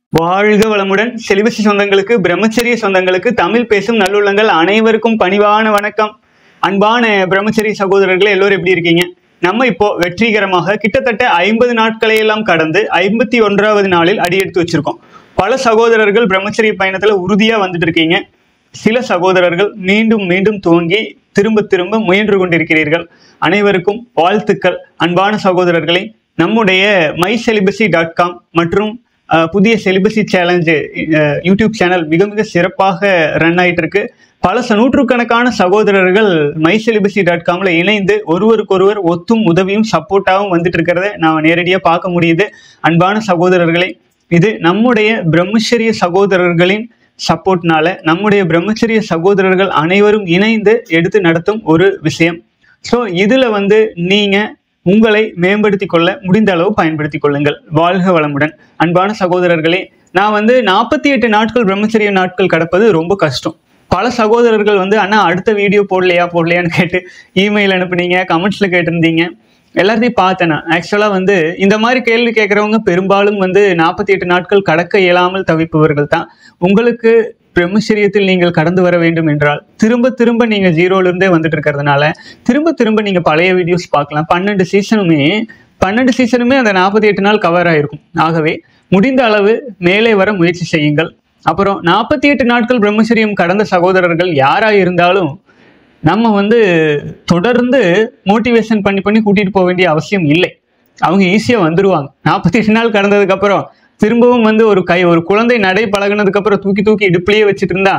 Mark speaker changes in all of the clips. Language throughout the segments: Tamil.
Speaker 1: வாழ்க வளமுடன் செலிபசி சொந்தங்களுக்கு பிரம்மச்சரிய சொந்தங்களுக்கு தமிழ் பேசும் நல்லுள்ளங்கள் அனைவருக்கும் பணிவான வணக்கம் அன்பான பிரம்மச்சரிய சகோதரர்களே எல்லோரும் எப்படி இருக்கீங்க நம்ம இப்போ வெற்றிகரமாக கிட்டத்தட்ட ஐம்பது நாட்களை எல்லாம் கடந்து ஐம்பத்தி ஒன்றாவது நாளில் அடியெடுத்து வச்சிருக்கோம் பல சகோதரர்கள் பிரம்மச்சரிய பயணத்துல உறுதியா வந்துட்டு இருக்கீங்க சில சகோதரர்கள் மீண்டும் மீண்டும் துவங்கி திரும்ப திரும்ப முயன்று கொண்டிருக்கிறீர்கள் அனைவருக்கும் வாழ்த்துக்கள் அன்பான சகோதரர்களை நம்முடைய மை செலிபசி டாட் காம் மற்றும் அஹ், புதிய செலிபசி சேலஞ்சு யூடியூப் சேனல் மிக மிக சிறப்பாக ரன் ஆயிட்டு இருக்கு பல ச- நூற்றுக்கணக்கான சகோதரர்கள் மை செலிபசி டாட் காம்ல இணைந்து ஒருவருக்கொருவர் ஒத்தும் உதவியும் சப்போர்ட்டாகவும் வந்துட்டு இருக்கிறத நான் நேரடியாக பார்க்க முடியுது அன்பான சகோதரர்களே இது நம்முடைய பிரம்மச்சரிய சகோதரர்களின் சப்போர்ட்னால நம்முடைய பிரம்மச்சரிய சகோதரர்கள் அனைவரும் இணைந்து எடுத்து நடத்தும் ஒரு விஷயம் ஸோ இதுல வந்து நீங்க உங்களை மேம்படுத்திக் கொள்ள முடிந்த அளவு பயன்படுத்திக் கொள்ளுங்கள் வாழ்க வளமுடன் அன்பான சகோதரர்களே நான் வந்து நாற்பத்தி எட்டு நாட்கள் பிரம்மச்சரிய நாட்கள் கடப்பது ரொம்ப கஷ்டம் பல சகோதரர்கள் வந்து அண்ணா அடுத்த வீடியோ போடலையா போடலையான்னு கேட்டு இமெயில் அனுப்புனீங்க கமெண்ட்ஸ்ல கேட்டிருந்தீங்க எல்லாத்தையும் பார்த்தேன் நான் ஆக்சுவலாக வந்து இந்த மாதிரி கேள்வி கேட்குறவங்க பெரும்பாலும் வந்து நாற்பத்தி எட்டு நாட்கள் கடக்க இயலாமல் தவிப்பவர்கள் தான் உங்களுக்கு பிரம்மச்சரியத்தில் நீங்கள் கடந்து வர வேண்டும் என்றால் திரும்ப திரும்ப நீங்கள் ஜீரோலேருந்தே வந்துட்டு இருக்கிறதுனால திரும்ப திரும்ப நீங்கள் பழைய வீடியோஸ் பார்க்கலாம் பன்னெண்டு சீசனுமே பன்னெண்டு சீசனுமே அந்த நாற்பத்தி எட்டு நாள் கவர் ஆயிருக்கும் ஆகவே முடிந்த அளவு மேலே வர முயற்சி செய்யுங்கள் அப்புறம் நாற்பத்தி எட்டு நாட்கள் பிரம்மச்சரியம் கடந்த சகோதரர்கள் யாராக இருந்தாலும் நம்ம வந்து தொடர்ந்து மோட்டிவேஷன் பண்ணி பண்ணி கூட்டிட்டு போக வேண்டிய அவசியம் இல்லை அவங்க ஈஸியாக வந்துருவாங்க நாற்பத்தி எட்டு நாள் கடந்ததுக்கு அப்புறம் திரும்பவும் வந்து ஒரு கை ஒரு குழந்தை நடை பழகுனதுக்கு அப்புறம் தூக்கி தூக்கி இடுப்புலயே வச்சுட்டு இருந்தா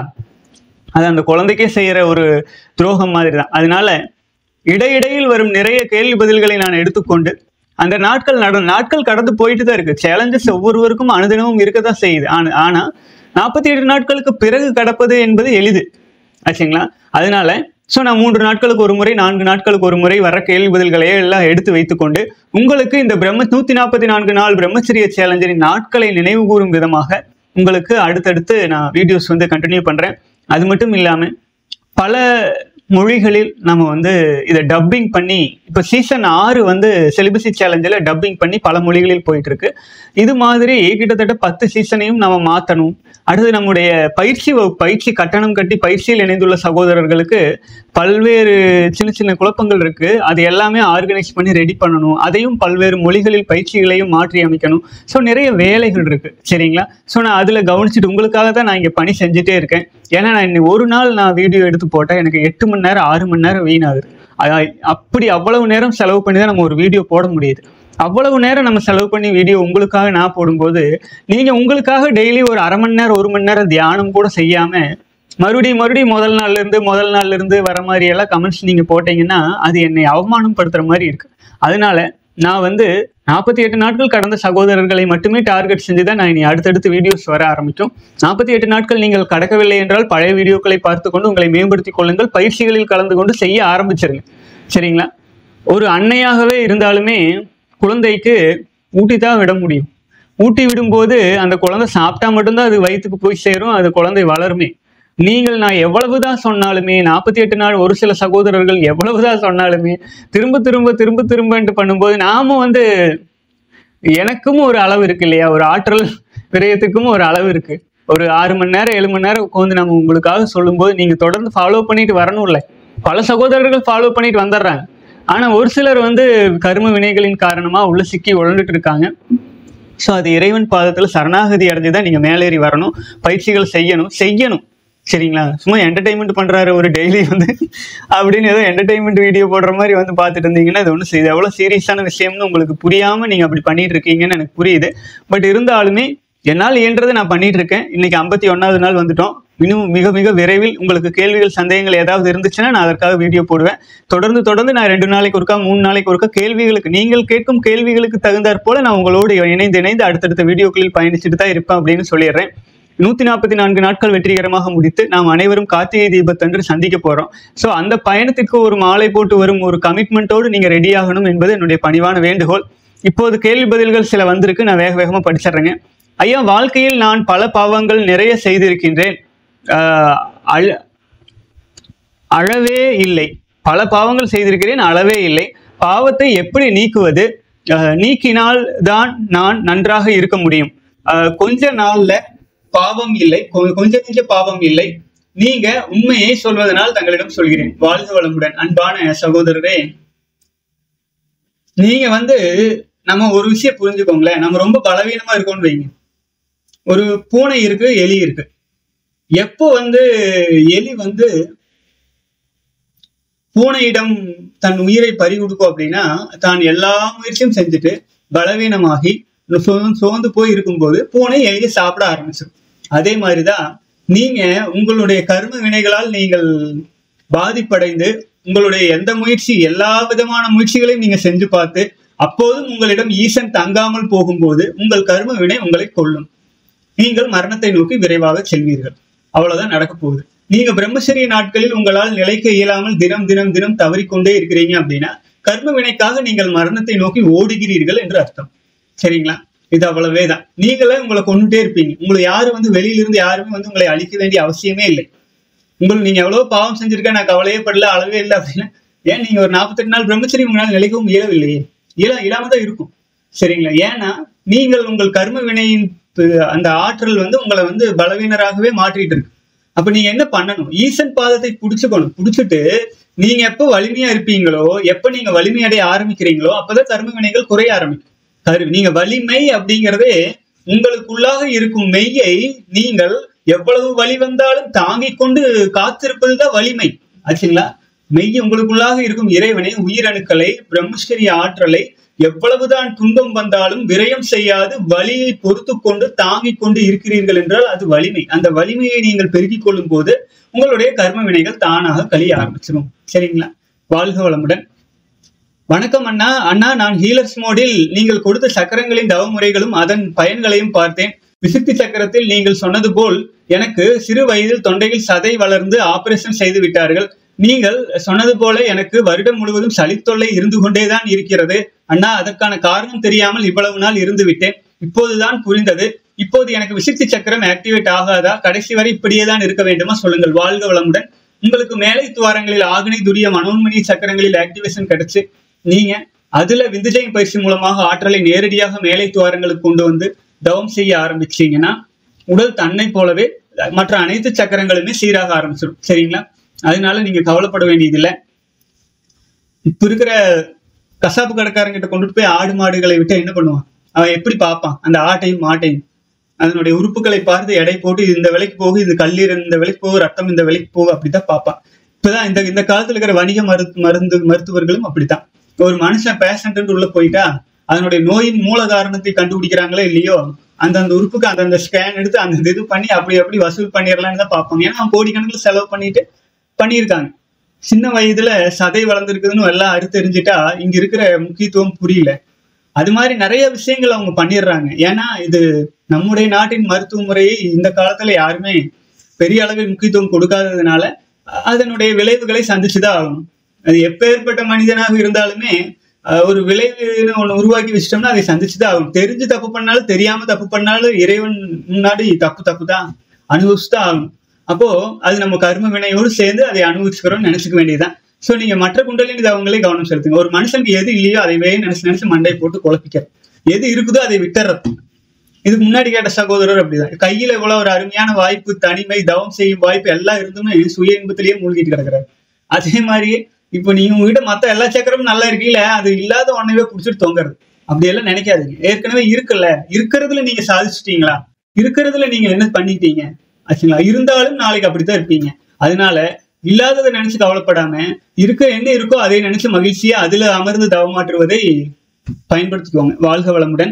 Speaker 1: அது அந்த குழந்தைக்கே செய்யற ஒரு துரோகம் மாதிரி தான் அதனால இடையிடையில் வரும் நிறைய கேள்வி பதில்களை நான் எடுத்துக்கொண்டு அந்த நாட்கள் நட நாட்கள் கடந்து போயிட்டு தான் இருக்கு சேலஞ்சஸ் ஒவ்வொருவருக்கும் அனுதினமும் இருக்க தான் செய்யுது ஆனா ஆனா நாற்பத்தி எட்டு நாட்களுக்கு பிறகு கடப்பது என்பது எளிது ஆச்சுங்களா அதனால ஸோ நான் மூன்று நாட்களுக்கு ஒரு முறை நான்கு நாட்களுக்கு ஒரு முறை வர கேள்வி பதில்களை எல்லாம் எடுத்து வைத்துக்கொண்டு உங்களுக்கு இந்த பிரம்ம நூற்றி நாற்பத்தி நான்கு நாள் பிரம்மச்சரிய சேலஞ்சரின் நாட்களை நினைவு கூறும் விதமாக உங்களுக்கு அடுத்தடுத்து நான் வீடியோஸ் வந்து கண்டினியூ பண்ணுறேன் அது மட்டும் இல்லாமல் பல மொழிகளில் நம்ம வந்து இதை டப்பிங் பண்ணி இப்போ சீசன் ஆறு வந்து செலிபசி சேலஞ்சில் டப்பிங் பண்ணி பல மொழிகளில் போயிட்டு இருக்கு இது மாதிரி கிட்டத்தட்ட பத்து சீசனையும் நம்ம மாற்றணும் அடுத்து நம்முடைய பயிற்சி வகு- பயிற்சி கட்டணம் கட்டி பயிற்சியில் இணைந்துள்ள சகோதரர்களுக்கு பல்வேறு சின்ன சின்ன குழப்பங்கள் இருக்கு அது எல்லாமே ஆர்கனைஸ் பண்ணி ரெடி பண்ணணும் அதையும் பல்வேறு மொழிகளில் பயிற்சிகளையும் மாற்றி அமைக்கணும் ஸோ நிறைய வேலைகள் இருக்கு சரிங்களா ஸோ நான் அதில் கவனிச்சுட்டு உங்களுக்காக தான் நான் இங்கே பணி செஞ்சுட்டே இருக்கேன் ஏன்னா நான் இன்னைக்கு ஒரு நாள் நான் வீடியோ எடுத்து போட்டால் எனக்கு எட்டு மணி நேரம் ஆறு மணி நேரம் வீணாகுது அ- அப்படி அவ்வளவு நேரம் செலவு பண்ணி தான் நம்ம ஒரு வீடியோ போட முடியுது அவ்வளவு நேரம் நம்ம செலவு பண்ணி வீடியோ உங்களுக்காக நான் போடும்போது நீங்க உங்களுக்காக டெய்லி ஒரு அரை மணி நேரம் ஒரு மணி நேரம் தியானம் கூட செய்யாம மறுபடியும் மறுபடியும் முதல் நாள்ல இருந்து முதல் நாள்ல இருந்து வர மாதிரி எல்லாம் கமெண்ட்ஸ் நீங்க போட்டீங்கன்னா அது என்னை அவமானப்படுத்துற மாதிரி இருக்கு அதனால நான் வந்து நாற்பத்தி எட்டு நாட்கள் கடந்த சகோதரர்களை மட்டுமே டார்கெட் செஞ்சு தான் நான் இனி அடுத்தடுத்து வீடியோஸ் வர ஆரம்பிக்கும் நாற்பத்தி எட்டு நாட்கள் நீங்கள் கடக்கவில்லை என்றால் பழைய வீடியோக்களை பார்த்து கொண்டு உங்களை மேம்படுத்திக் கொள்ளுங்கள் பயிற்சிகளில் கலந்து கொண்டு செய்ய ஆரம்பிச்சிருங்க சரிங்களா ஒரு அன்னையாகவே இருந்தாலுமே குழந்தைக்கு ஊட்டி தான் விட முடியும் ஊட்டி விடும்போது அந்த குழந்தை சாப்பிட்டா மட்டும்தான் அது வயிற்றுக்கு போய் சேரும் அது குழந்தை வளருமே நீங்கள் நான் எவ்வளவுதான் சொன்னாலுமே நாற்பத்தி எட்டு நாள் ஒரு சில சகோதரர்கள் எவ்வளவுதான் சொன்னாலுமே திரும்ப திரும்ப திரும்ப திரும்பன்ட்டு பண்ணும்போது நாம வந்து எனக்கும் ஒரு அளவு இருக்கு இல்லையா ஒரு ஆற்றல் விரயத்துக்கும் ஒரு அளவு இருக்கு ஒரு ஆறு மணி நேரம் ஏழு மணி நேரம் உட்காந்து நம்ம உங்களுக்காக சொல்லும்போது நீங்க தொடர்ந்து ஃபாலோ பண்ணிட்டு வரணும்ல பல சகோதரர்கள் ஃபாலோ பண்ணிட்டு வந்துடுறாங்க ஆனா ஒரு சிலர் வந்து கர்ம வினைகளின் காரணமா உள்ள சிக்கி உழந்துட்டு இருக்காங்க ஸோ அது இறைவன் பாதத்தில் சரணாகதி அடைஞ்சு தான் நீங்கள் மேலேறி வரணும் பயிற்சிகள் செய்யணும் செய்யணும் சரிங்களா சும்மா என்டர்டைன்மெண்ட் பண்ணுறாரு ஒரு டெய்லி வந்து அப்படின்னு ஏதோ என்டர்டைன்மெண்ட் வீடியோ போடுற மாதிரி வந்து பார்த்துட்டு இருந்தீங்கன்னா இது ஒன்றும் செய்யுது எவ்வளோ சீரியஸான விஷயம்னு உங்களுக்கு புரியாமல் நீங்கள் அப்படி பண்ணிட்டு இருக்கீங்கன்னு எனக்கு புரியுது பட் இருந்தாலுமே என்னால் இயன்றதை நான் பண்ணிட்டு இருக்கேன் இன்னைக்கு ஐம்பத்தி ஒன்றாவது நாள் வந்துட்டோம் இன்னும் மிக மிக விரைவில் உங்களுக்கு கேள்விகள் சந்தேகங்கள் ஏதாவது இருந்துச்சுன்னா நான் அதற்காக வீடியோ போடுவேன் தொடர்ந்து தொடர்ந்து நான் ரெண்டு நாளைக்கு ஒருக்கா மூணு நாளைக்கு ஒருக்கா கேள்விகளுக்கு நீங்கள் கேட்கும் கேள்விகளுக்கு தகுந்தாற் போல நான் உங்களோடு இணைந்து இணைந்து அடுத்தடுத்த வீடியோக்களில் பயணிச்சுட்டு தான் இருப்பேன் அப்படின்னு சொல்லிடுறேன் நூத்தி நாற்பத்தி நான்கு நாட்கள் வெற்றிகரமாக முடித்து நாம் அனைவரும் கார்த்திகை தீபத்தன்று சந்திக்க போறோம் ஸோ அந்த பயணத்திற்கு ஒரு மாலை போட்டு வரும் ஒரு கமிட்மெண்ட்டோடு நீங்க ரெடி ஆகணும் என்பது என்னுடைய பணிவான வேண்டுகோள் இப்போது கேள்வி பதில்கள் சில வந்திருக்கு நான் வேக வேகமா படிச்சிடுறேங்க ஐயா வாழ்க்கையில் நான் பல பாவங்கள் நிறைய செய்திருக்கின்றேன் ஆஹ் அழ- அழவே இல்லை பல பாவங்கள் செய்திருக்கிறேன் அளவே இல்லை பாவத்தை எப்படி நீக்குவது அஹ், நீக்கினால் தான் நான் நன்றாக இருக்க முடியும் ஆஹ், கொஞ்ச நாள்ல பாவம் இல்லை கொ- கொஞ்ச நெஞ்ச பாவம் இல்லை நீங்க உண்மையை சொல்வதனால் தங்களிடம் சொல்கிறேன் வாழ்க வளமுடன் அன்பான சகோதரரே நீங்க வந்து நம்ம ஒரு விஷயம் புரிஞ்சுக்கோங்களேன் நம்ம ரொம்ப பலவீனமா இருக்கோம்னு வைங்க ஒரு பூனை இருக்கு எலி இருக்கு எப்போ வந்து எலி வந்து பூனையிடம் தன் உயிரை பறி கொடுக்கும் அப்படின்னா தான் எல்லா முயற்சியும் செஞ்சுட்டு பலவீனமாகி சோ- சோர்ந்து போய் இருக்கும்போது பூனை எலியை சாப்பிட ஆரம்பிச்சிடும் அதே மாதிரிதான் நீங்க உங்களுடைய கர்ம வினைகளால் நீங்கள் பாதிப்படைந்து உங்களுடைய எந்த முயற்சி எல்லா விதமான முயற்சிகளையும் நீங்க செஞ்சு பார்த்து அப்போதும் உங்களிடம் ஈசன் தங்காமல் போகும்போது உங்கள் கர்ம வினை உங்களை கொல்லும் நீங்கள் மரணத்தை நோக்கி விரைவாக செல்வீர்கள் அவ்வளவுதான் நடக்க போகுது நீங்க பிரம்மச்சரிய நாட்களில் உங்களால் நிலைக்க இயலாமல் தினம் தினம் தினம் தவறிக்கொண்டே இருக்கிறீங்க அப்படின்னா கர்ம வினைக்காக நீங்கள் மரணத்தை நோக்கி ஓடுகிறீர்கள் என்று அர்த்தம் சரிங்களா இது அவ்வளவே தான் நீங்களே உங்களை கொண்டுட்டே இருப்பீங்க உங்களை யாரும் வந்து வெளியில இருந்து யாருமே வந்து உங்களை அழிக்க வேண்டிய அவசியமே இல்லை உங்களுக்கு நீங்க எவ்வளவு பாவம் செஞ்சிருக்க நான் கவலையே படல அளவே இல்லை அப்படின்னா ஏன் நீங்க ஒரு நாற்பத்தெட்டு நாள் பிரம்மச்சரி உங்களால் நிலைக்கவும் இயலவில்லையே இயல இல்லாம தான் இருக்கும் சரிங்களா ஏன்னா நீங்கள் உங்கள் கர்ம வினையின் ப- அந்த ஆற்றல் வந்து உங்களை வந்து பலவீனராகவே மாற்றிட்டு இருக்கு அப்ப நீங்க என்ன பண்ணணும் ஈசன் பாதத்தை புடிச்சுக்கணும் புடிச்சிட்டு நீங்க எப்ப வலிமையா இருப்பீங்களோ எப்ப நீங்க வலிமை அடைய ஆரம்பிக்கிறீங்களோ அப்பதான் கர்ம வினைகள் குறைய ஆரம்பிக்கும் கரு நீங்க வலிமை அப்படிங்கறதே உங்களுக்குள்ளாக இருக்கும் மெய்யை நீங்கள் எவ்வளவு வலி வந்தாலும் தாங்கிக் கொண்டு காத்திருப்பதுதான் வலிமை ஆச்சுங்களா மெய் உங்களுக்குள்ளாக இருக்கும் இறைவனை உயிரணுக்களை பிரம்மச்சரிய ஆற்றலை எவ்வளவுதான் துன்பம் வந்தாலும் விரயம் செய்யாது வலியை பொறுத்து கொண்டு தாங்கிக் கொண்டு இருக்கிறீர்கள் என்றால் அது வலிமை அந்த வலிமையை நீங்கள் பெருக்கிக் கொள்ளும் போது உங்களுடைய கர்ம வினைகள் தானாக கழிய ஆரம்பிச்சிடும் சரிங்களா வாழ்க வளமுடன் வணக்கம் அண்ணா அண்ணா நான் ஹீலர்ஸ் மோடில் நீங்கள் கொடுத்த சக்கரங்களின் தவமுறைகளும் அதன் பயன்களையும் பார்த்தேன் விசுத்தி சக்கரத்தில் நீங்கள் சொன்னது போல் எனக்கு சிறு வயதில் தொண்டையில் சதை வளர்ந்து ஆபரேஷன் செய்து விட்டார்கள் நீங்கள் சொன்னது போல எனக்கு வருடம் முழுவதும் சளித்தொல்லை இருந்து கொண்டேதான் இருக்கிறது அண்ணா அதற்கான காரணம் தெரியாமல் இவ்வளவு நாள் இருந்து விட்டேன் இப்போதுதான் புரிந்தது இப்போது எனக்கு விசுத்தி சக்கரம் ஆக்டிவேட் ஆகாதா கடைசி வரை இப்படியே தான் இருக்க வேண்டுமா சொல்லுங்கள் வாழ்க வளமுடன் உங்களுக்கு மேலை துவாரங்களில் ஆகனை துரிய மனோன்மணி சக்கரங்களில் ஆக்டிவேஷன் கிடைச்சு நீங்க அதுல விந்துஜயம் பயிற்சி மூலமாக ஆற்றலை நேரடியாக மேலை துவாரங்களுக்கு கொண்டு வந்து தவம் செய்ய ஆரம்பிச்சீங்கன்னா உடல் தன்னை போலவே மற்ற அனைத்து சக்கரங்களுமே சீராக ஆரம்பிச்சிடும் சரிங்களா அதனால நீங்க கவலைப்பட வேண்டியதில்லை இப்ப இருக்கிற கசாப்பு கடைக்காரங்கிட்ட கொண்டுட்டு போய் ஆடு மாடுகளை விட்டு என்ன பண்ணுவான் அவன் எப்படி பார்ப்பான் அந்த ஆட்டையும் மாட்டையும் அதனுடைய உறுப்புகளை பார்த்து எடை போட்டு இது இந்த விலைக்கு போகும் இது கல்லீரல் இந்த விலைக்கு போகும் ரத்தம் இந்த விலைக்கு போகும் அப்படித்தான் பார்ப்பான் இப்பதான் இந்த இந்த காலத்துல இருக்கிற வணிக மருந்து மருந்து மருத்துவர்களும் அப்படித்தான் ஒரு மனுஷன் பேஷண்ட் உள்ள போயிட்டா அதனுடைய நோயின் மூல காரணத்தை கண்டுபிடிக்கிறாங்களோ இல்லையோ அந்தந்த உறுப்புக்கு அந்தந்த ஸ்கேன் எடுத்து அந்தந்த இது பண்ணி அப்படி அப்படி வசூல் பண்ணிடலாம்னு தான் பார்ப்பாங்க ஏன்னா அவன் கோடிக்கணக்கில் செலவு பண்ணிட்டு பண்ணியிருக்காங்க சின்ன வயதுல சதை வளர்ந்துருக்குதுன்னு எல்லாம் அறுத்தெறிஞ்சிட்டா இங்க இருக்கிற முக்கியத்துவம் புரியல அது மாதிரி நிறைய விஷயங்கள் அவங்க பண்ணிடுறாங்க ஏன்னா இது நம்முடைய நாட்டின் மருத்துவ முறையை இந்த காலத்துல யாருமே பெரிய அளவில் முக்கியத்துவம் கொடுக்காததுனால அ- அதனுடைய விளைவுகளை சந்திச்சுதான் ஆகணும் அது எப்பேற்பட்ட மனிதனாக இருந்தாலுமே அஹ், ஒரு விளைவுன்னு ஒண்ணு உருவாக்கி வச்சிட்டோம்னா அதை சந்திச்சுதான் ஆகணும் தெரிஞ்சு தப்பு பண்ணாலும் தெரியாம தப்பு பண்ணாலும் இறைவன் முன்னாடி தப்பு தப்பு தான் அனுபவிச்சுதான் ஆகணும் அப்போ அது நம்ம கர்ம வினையோடு சேர்ந்து அதை அனுபவிச்சுக்கிறோம்னு நினைச்சுக்க வேண்டியதுதான் சோ நீங்க மற்ற குண்டலினி தவங்களே கவனம் செலுத்துங்க ஒரு மனுஷனுக்கு எது இல்லையோ அதைவே நினைச்சு நினைச்சு மண்டை போட்டு குழப்பிக்கிறது எது இருக்குதோ அதை விட்டுறது இதுக்கு முன்னாடி கேட்ட சகோதரர் அப்படிதான் கையில இவ்வளவு ஒரு அருமையான வாய்ப்பு தனிமை தவம் செய்யும் வாய்ப்பு எல்லாம் இருந்துமே சுய இன்பத்திலேயே மூழ்கிட்டு கிடக்குறாரு அதே மாதிரியே இப்போ நீங்க உங்ககிட்ட மத்த எல்லா சக்கரமும் நல்லா இருக்கீங்கள அது இல்லாத ஒன்னவே புடிச்சிட்டு தொங்குறது அப்படியெல்லாம் நினைக்காதீங்க ஏற்கனவே இருக்குல்ல இருக்கிறதுல நீங்க சாதிச்சிட்டீங்களா இருக்கிறதுல நீங்க என்ன பண்ணிட்டீங்க ஆச்சுங்களா இருந்தாலும் நாளைக்கு அப்படித்தான் இருப்பீங்க அதனால இல்லாததை நினைச்சு கவலைப்படாம இருக்க என்ன இருக்கோ அதை நினைச்சு மகிழ்ச்சியா அதுல அமர்ந்து தவமாற்றுவதை பயன்படுத்திக்கோங்க வாழ்க வளமுடன்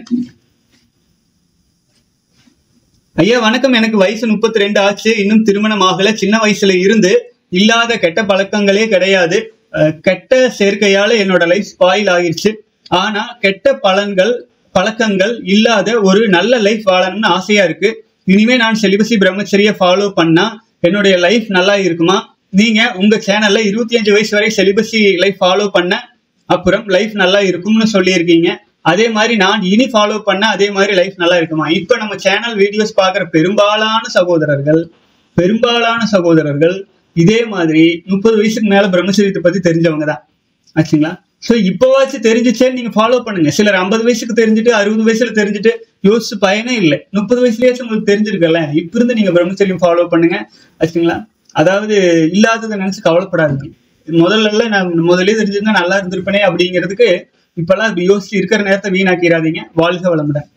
Speaker 1: ஐயா வணக்கம் எனக்கு வயசு முப்பத்தி ரெண்டு ஆச்சு இன்னும் திருமணம் ஆகல சின்ன வயசுல இருந்து இல்லாத கெட்ட பழக்கங்களே கிடையாது அஹ் கெட்ட சேர்க்கையால என்னோட லைஃப் ஸ்பாயில் ஆகிருச்சு ஆனா கெட்ட பலன்கள் பழக்கங்கள் இல்லாத ஒரு நல்ல லைஃப் வாழணும்னு ஆசையா இருக்கு இனிமே நான் செலிபசி பிரம்மச்சரிய ஃபாலோ பண்ணா என்னுடைய லைஃப் நல்லா இருக்குமா நீங்க உங்க சேனல்ல இருபத்தி அஞ்சு வயசு வரை செலிபசி லைஃப் ஃபாலோ பண்ண அப்புறம் லைஃப் நல்லா இருக்கும்னு சொல்லியிருக்கீங்க அதே மாதிரி நான் இனி ஃபாலோ பண்ண அதே மாதிரி லைஃப் நல்லா இருக்குமா இப்ப நம்ம சேனல் வீடியோஸ் பார்க்குற பெரும்பாலான சகோதரர்கள் பெரும்பாலான சகோதரர்கள் இதே மாதிரி முப்பது வயசுக்கு மேல பிரம்மச்சரியத்தை பத்தி தெரிஞ்சவங்க தான் ஆச்சுங்களா ஸோ இப்போவாச்சும் தெரிஞ்சிச்சேன்னு நீங்க ஃபாலோ பண்ணுங்க சிலர் ஐம்பது வயசுக்கு தெரிஞ்சுட்டு அறுபது வயசுல தெரிஞ்சுட்டு யோசிச்சு பயனே இல்லை முப்பது வயசுலயாச்சும் உங்களுக்கு தெரிஞ்சிருக்கல இப்ப இருந்து நீங்க பிரம்மச்சரியம் ஃபாலோ பண்ணுங்க ஆச்சுங்களா அதாவது இல்லாததை நினைச்சு கவலைப்படாதீங்க முதல்ல நான் முதல்ல தெரிஞ்சிருந்தா நல்லா இருந்திருப்பேனே அப்படிங்கிறதுக்கு இப்பெல்லாம் இப்படி யோசிச்சு இருக்கிற நேரத்தை வீணாக்கிறாதீங்க வாழ்க வளமுடன்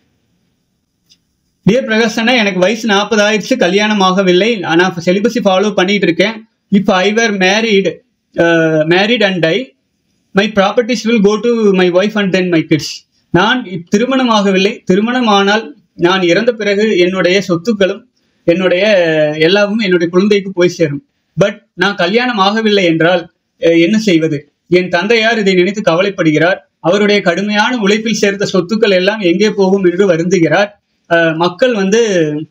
Speaker 1: டியர் பிரகாஷ் அண்ணா எனக்கு வயசு நாற்பது ஆயிடுச்சு கல்யாணம் ஆகவில்லை நான் செலிபஸி ஃபாலோ பண்ணிட்டு இருக்கேன் இப்போ I were married married and I my properties will go to my wife and then my kids நான் இப் திருமணம் ஆகவில்லை திருமணம் ஆனால் நான் இறந்த பிறகு என்னுடைய சொத்துக்களும் என்னுடைய எல்லாமும் என்னுடைய குழந்தைக்கு போய் சேரும் பட் நான் கல்யாணம் ஆகவில்லை என்றால் அஹ், என்ன செய்வது என் தந்தையார் இதை நினைத்து கவலைப்படுகிறார் அவருடைய கடுமையான உழைப்பில் சேர்த்த சொத்துக்கள் எல்லாம் எங்கே போகும் என்று வருந்துகிறார் அஹ், மக்கள் வந்து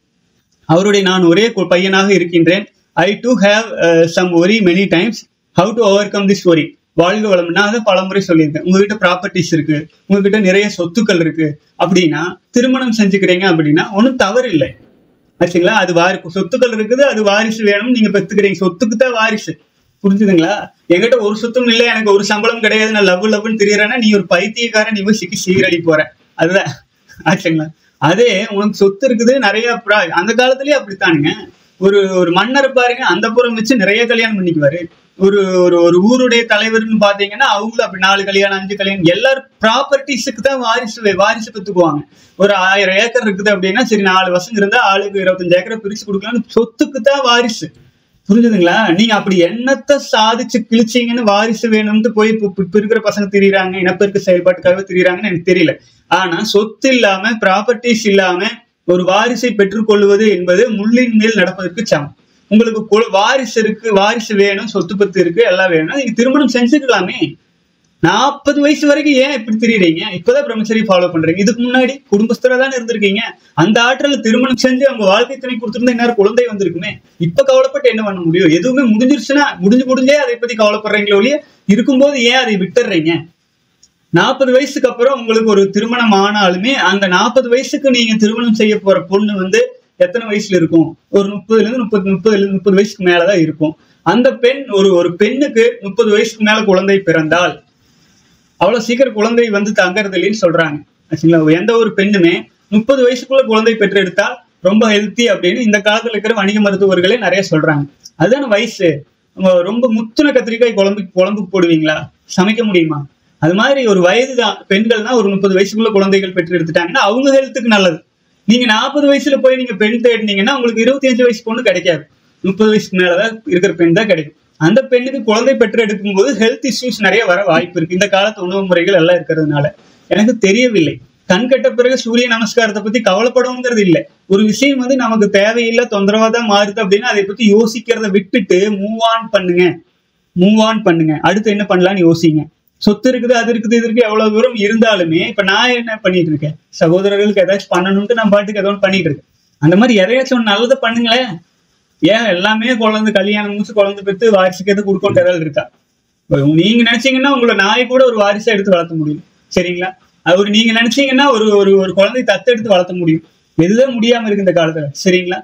Speaker 1: அவருடைய நான் ஒரே கு- பையனாக இருக்கின்றேன் I do have some worry many times how to overcome this worry வாழ்க வளம் நான் அதை பலமுறை சொல்லியிருக்கேன் உங்ககிட்ட ப்ராப்பர்ட்டிஸ் இருக்கு உங்ககிட்ட நிறைய சொத்துக்கள் இருக்கு அப்படின்னா திருமணம் செஞ்சுக்கிறீங்க அப்படின்னா ஒன்றும் தவறு இல்லை ஆச்சுங்களா அது வாரி சொத்துக்கள் இருக்குது அது வாரிசு வேணும் நீங்க பெத்துக்கிறீங்க சொத்துக்கு தான் வாரிசு புரிஞ்சுதுங்களா என்கிட்ட ஒரு சொத்தும் இல்லை எனக்கு ஒரு சம்பளம் கிடையாது நான் லவ் லவ்னு தெரியறேன்னா நீ ஒரு பைத்தியக்காரன் நீ போய் சிக்கி சீரழி போற அதுதான் ஆச்சுங்களா அதே உனக்கு சொத்து இருக்குது நிறைய ப்ரா- அந்த காலத்துலயே அப்படித்தானுங்க ஒரு ஒரு மன்னர் பாருங்க அந்த புறம் வச்சு நிறைய கல்யாணம் பண்ணிக்குவாரு ஒரு ஒரு ஒரு ஊருடைய தலைவர்னு பாத்தீங்கன்னா அவங்களும் அப்படி நாலு கல்யாணம் அஞ்சு கல்யாணம் எல்லாரும் ப்ராப்பர்ட்டிஸுக்கு தான் வாரிசு வே- வாரிசு பெற்றுக்குவாங்க ஒரு ஆயிரம் ஏக்கர் இருக்குது அப்படின்னா சரி நாலு வருஷம் இருந்தா ஆளுக்கு இருபத்தஞ்சு ஏக்கரை பிரிச்சு கொடுக்கலாம்னு சொத்துக்கு தான் வாரிசு புரிஞ்சுதுங்களா நீங்க அப்படி என்னத்தை சாதிச்சு கிழிச்சீங்கன்னு வாரிசு வேணும்னு போய் இப்ப இப்ப இருக்கிற பசங்க திரியுறாங்க இனப்பெருக்க செயல்பாட்டுக்காக திரியுறாங்கன்னு எனக்கு தெரியல ஆனா சொத்து இல்லாம ப்ராப்பர்ட்டிஸ் இல்லாம ஒரு வாரிசை பெற்றுக்கொள்வது என்பது முள்ளின் மேல் நடப்பதற்கு சமம் உங்களுக்கு கு- வாரிசு இருக்கு வாரிசு வேணும் சொத்து பத்து இருக்கு எல்லாம் வேணும் நீங்க திருமணம் செஞ்சுக்கலாமே நாற்பது வயசு வரைக்கும் ஏன் இப்படி தெரியுறீங்க இப்பதான் பிரம்மச்சரி ஃபாலோ பண்றீங்க இதுக்கு முன்னாடி குடும்பஸ்தரா தானே இருந்திருக்கீங்க அந்த ஆற்றல திருமணம் செஞ்சு அவங்க வாழ்க்கை துணை கொடுத்திருந்தா இன்னும் குழந்தை வந்திருக்குமே இப்ப கவலைப்பட்டு என்ன பண்ண முடியும் எதுவுமே முடிஞ்சிருச்சுன்னா முடிஞ்சு முடிஞ்சே அதை பத்தி கவலைப்படுறீங்களோ ஒழிய இருக்கும்போது ஏன் அதை விட்டுறீங்க நாற்பது வயசுக்கு அப்புறம் உங்களுக்கு ஒரு திருமணம் ஆனாலுமே அந்த நாற்பது வயசுக்கு நீங்க திருமணம் செய்ய போற பொண்ணு வந்து எத்தனை வயசுல இருக்கும் ஒரு முப்பதுல இருந்து முப்பது முப்பதுல இருந்து முப்பது வயசுக்கு மேலதான் இருக்கும் அந்த பெண் ஒரு ஒரு பெண்ணுக்கு முப்பது வயசுக்கு மேல குழந்தை பிறந்தால் அவ்வளவு சீக்கிரம் குழந்தை வந்து தங்கறது இல்லைன்னு சொல்றாங்க ஆச்சுங்களா எந்த ஒரு பெண்ணுமே முப்பது வயசுக்குள்ள குழந்தை பெற்றெடுத்தால் ரொம்ப ஹெல்த்தி அப்படின்னு இந்த காலத்துல இருக்கிற வணிக மருத்துவர்களே நிறைய சொல்றாங்க அதுதான வயசு நம்ம ரொம்ப முத்துன கத்திரிக்காய் குழம்பு குழம்புக்கு போடுவீங்களா சமைக்க முடியுமா அது மாதிரி ஒரு வயது தான் பெண்கள்னா ஒரு முப்பது வயசுக்குள்ள குழந்தைகள் பெற்று எடுத்துட்டாங்கன்னா அவங்க ஹெல்த்துக்கு நல்லது நீங்க நாற்பது வயசுல போய் நீங்க பெண் தேடினீங்கன்னா உங்களுக்கு இருபத்தி அஞ்சு வயசு பொண்ணு கிடைக்காது முப்பது வயசுக்கு மேலதான் இருக்கிற பெண் தான் கிடைக்கும் அந்த பெண்ணுக்கு குழந்தை பெற்று எடுக்கும்போது ஹெல்த் இஷ்யூஸ் நிறைய வர வாய்ப்பு இருக்கு இந்த காலத்து உணவு முறைகள் எல்லாம் இருக்கிறதுனால எனக்கு தெரியவில்லை கண் கட்ட பிறகு சூரிய நமஸ்காரத்தை பத்தி கவலைப்படணுங்கிறது இல்லை ஒரு விஷயம் வந்து நமக்கு தேவையில்லை தொந்தரவா தான் மாறுது அப்படின்னா அதை பத்தி யோசிக்கிறத விட்டுட்டு மூவ் ஆன் பண்ணுங்க மூவ் ஆன் பண்ணுங்க அடுத்து என்ன பண்ணலாம்னு யோசிங்க சொத்து இருக்குது அது இருக்குது இது இருக்கு எவ்வளவு தூரம் இருந்தாலுமே இப்ப நான் என்ன பண்ணிட்டு இருக்கேன் சகோதரர்களுக்கு ஏதாச்சும் பண்ணணும்ட்டு நான் பாட்டுக்கு ஏதோ ஒன்று பண்ணிட்டு இருக்கேன் அந்த மாதிரி எதையாச்சும் ஒன்று நல்லதை பண்ணுங்களேன் ஏன் எல்லாமே குழந்தை கல்யாணம் முடிச்சு குழந்தை பெற்று வாரிசுக்கு எது கொடுக்கணும் ஏதாவது இருக்கா இப்ப நீங்க நினைச்சீங்கன்னா உங்களை நாய் கூட ஒரு வாரிசா எடுத்து வளர்த்த முடியும் சரிங்களா அது ஒரு நீங்க நினைச்சீங்கன்னா ஒரு ஒரு ஒரு குழந்தை தத்தெடுத்து வளர்த்த முடியும் எதுதான் முடியாம இருக்கு இந்த காலத்துல சரிங்களா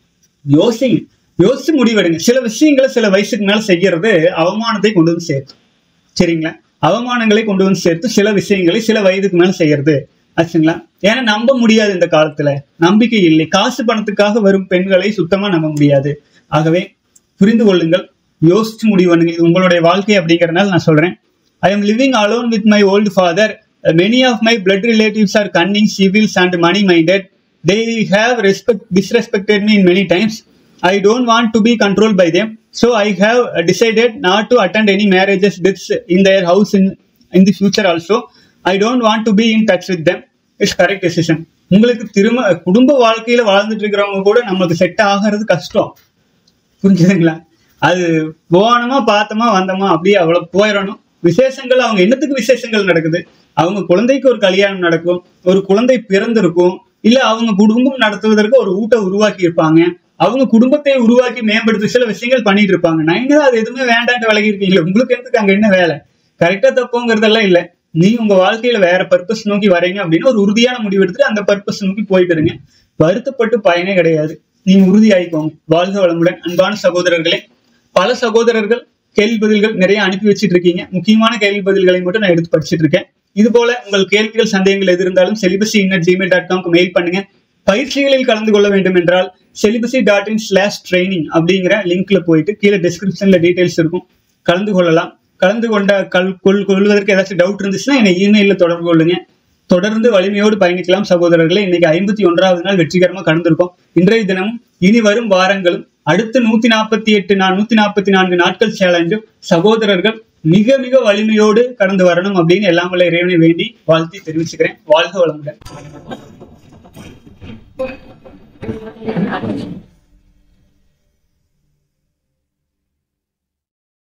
Speaker 1: யோசிங்க யோசிச்சு முடிவெடுங்க சில விஷயங்களை சில வயசுக்கு மேல செய்யறது அவமானத்தை கொண்டு வந்து சேர்த்து சரிங்களா அவமானங்களை கொண்டு வந்து சேர்த்து சில விஷயங்களை சில வயதுக்கு மேல செய்யறது ஆச்சுங்களா ஏன்னா நம்ப முடியாது இந்த காலத்துல நம்பிக்கை இல்லை காசு பணத்துக்காக வரும் பெண்களை சுத்தமா நம்ப முடியாது ஆகவே புரிந்து கொள்ளுங்கள் யோசிச்சு முடிவு பண்ணுங்க இது உங்களுடைய வாழ்க்கை அப்படிங்கறதுனால நான் சொல்றேன் I am living alone with my old father many of my blood relatives are cunning civils and money minded they have respect disrespected me in many times I don't want to be controlled by them. So I have uh, decided not to attend any marriages, deaths in their house in, in the future also. I don't want to be in touch with them. It's correct decision. உங்களுக்கு திரும்ப குடும்ப வாழ்க்கையில வாழ்ந்துட்டு இருக்கிறவங்க கூட நமக்கு செட் ஆகிறது கஷ்டம் புரிஞ்சுதுங்களா அது போனோமா பார்த்தோமா வந்தோமா அப்படியே அவ்வளவு போயிடணும் விசேஷங்கள் அவங்க என்னத்துக்கு விசேஷங்கள் நடக்குது அவங்க குழந்தைக்கு ஒரு கல்யாணம் நடக்கும் ஒரு குழந்தை பிறந்திருக்கும் இல்ல அவங்க குடும்பம் நடத்துவதற்கு ஒரு ஊட்ட உருவாக்கி இருப்பாங்க அவங்க குடும்பத்தை உருவாக்கி மேம்படுத்த சில விஷயங்கள் பண்ணிட்டு இருப்பாங்க நீங்க தான் அது எதுவுமே வேண்டான்ட்டு விலகி இருக்கீங்களா உங்களுக்கு எனக்கு அங்க என்ன வேலை கரெக்டா தப்புங்கிறதெல்லாம் இல்ல நீ உங்க வாழ்க்கையில வேற பர்பஸ் நோக்கி வரீங்க அப்படின்னு ஒரு உறுதியான முடிவு எடுத்துட்டு அந்த பர்பஸ் நோக்கி போயிட்டு இருங்க வருத்தப்பட்டு பயனே கிடையாது நீங்க உறுதியாயிக்கோங்க வாழ்க வளமுடன் அன்பான சகோதரர்களே பல சகோதரர்கள் கேள்வி பதில்கள் நிறைய அனுப்பி வச்சிட்டு இருக்கீங்க முக்கியமான கேள்வி பதில்களை மட்டும் நான் எடுத்து படிச்சிட்டு இருக்கேன் இது போல உங்கள் கேள்விகள் சந்தேகங்கள் எது இருந்தாலும் செலிபசி இன்னட் ஜிமெயில் டாட் காம்க்கு மெயில் பண்ணுங்க பயிற்சிகளில் கலந்து கொள்ள வேண்டும் என்றால் celibacy dot in slash training அப்படிங்கிற லிங்க்ல போயிட்டு கீழே டிஸ்கிரிப்ஷன்ல டீடைல்ஸ் இருக்கும் கலந்து கொள்ளலாம் கலந்து கொண்ட கல் கொள் கொள்வதற்கு ஏதாச்சும் டவுட் இருந்துச்சுன்னா என்னை இமெயிலில் தொடர்பு கொள்ளுங்க தொடர்ந்து வலிமையோடு பயணிக்கலாம் சகோதரர்களே இன்னைக்கு ஐம்பத்தி ஒன்றாவது நாள் வெற்றிகரமாக கடந்திருக்கோம் இன்றைய தினமும் இனி வரும் வாரங்களும் அடுத்த நூத்தி நாற்பத்தி எட்டு நான் நூத்தி நாற்பத்தி நான்கு நாட்கள் சேலஞ்சும் சகோதரர்கள் மிக மிக வலிமையோடு கடந்து வரணும் அப்படின்னு எல்லாம் வல்ல இறைவனை வேண்டி வாழ்த்தி தெரிவிச்சுக்கிறேன் வாழ்க வளமுடன்